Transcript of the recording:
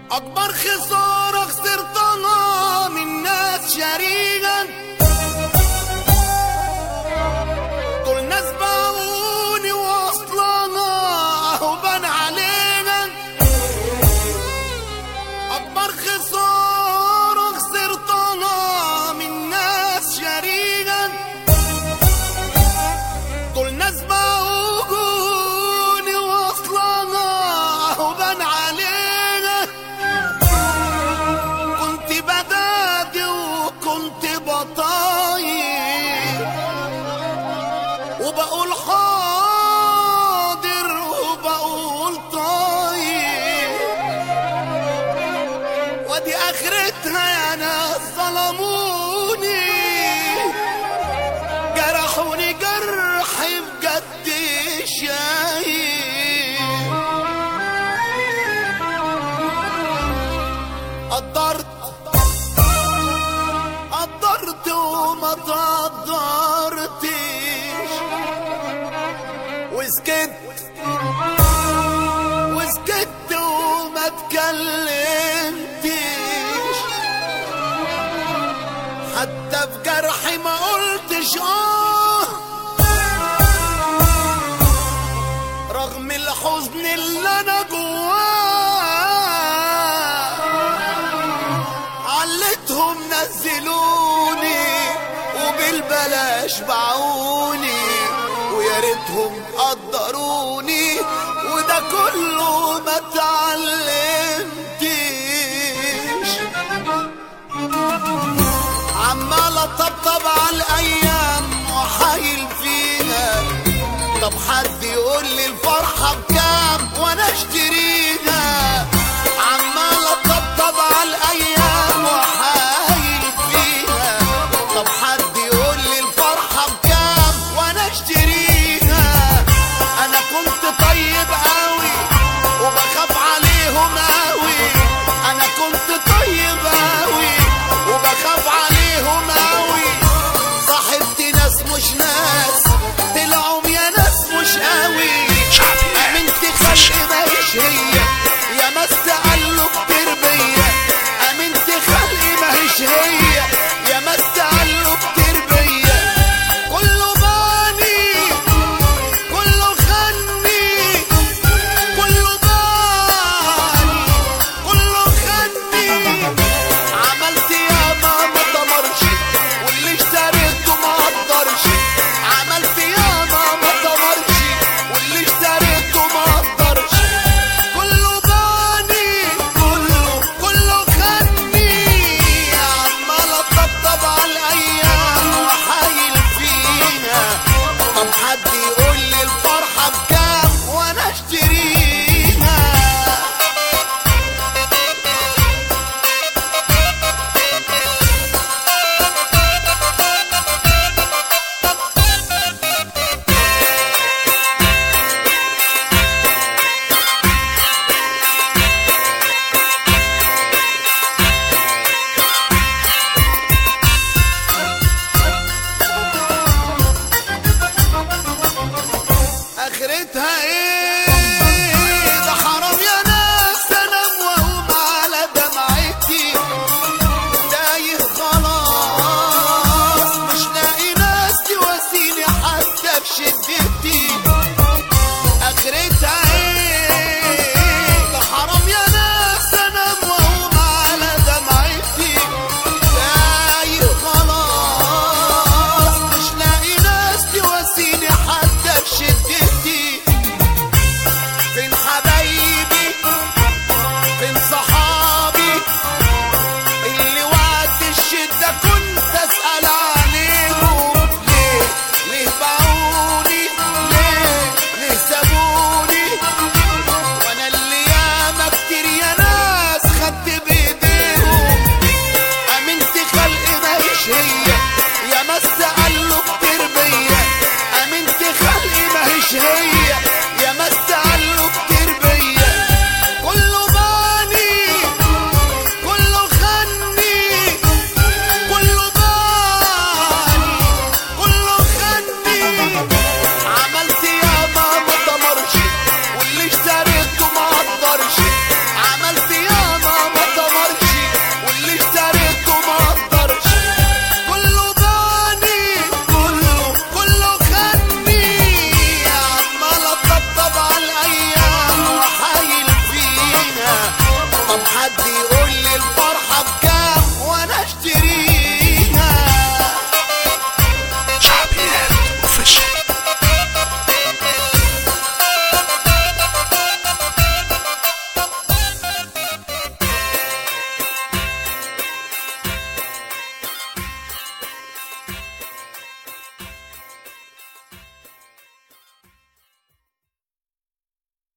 أكبر خسارة خسرتها من ناس شريكا دول ناس باعوني واصلنا أهو بان علينا أكبر خسارة خسرتها من ناس شريكا دول ناس باعوني واصلنا أهو بان علينا كنت بدادي وكنت بطايق وبقول حاضر وبقول طايق وادي اخرتها يا ناس ظلموني جرحوني جرح بجد شايق قدرت قدرت وما تقدرتش وسكت وسكت وما اتكلمتش حتى في جرحي ما قلتش اه رغم الحزن اللي انا جواه علتهم نزلوني وبالبلاش باعوني ويا ريتهم قدروني وده كله ما اتعلمتش عمال اطبطب على الايام وحايل فيها طب حد يقول لي الفرحه بكام وانا اشتري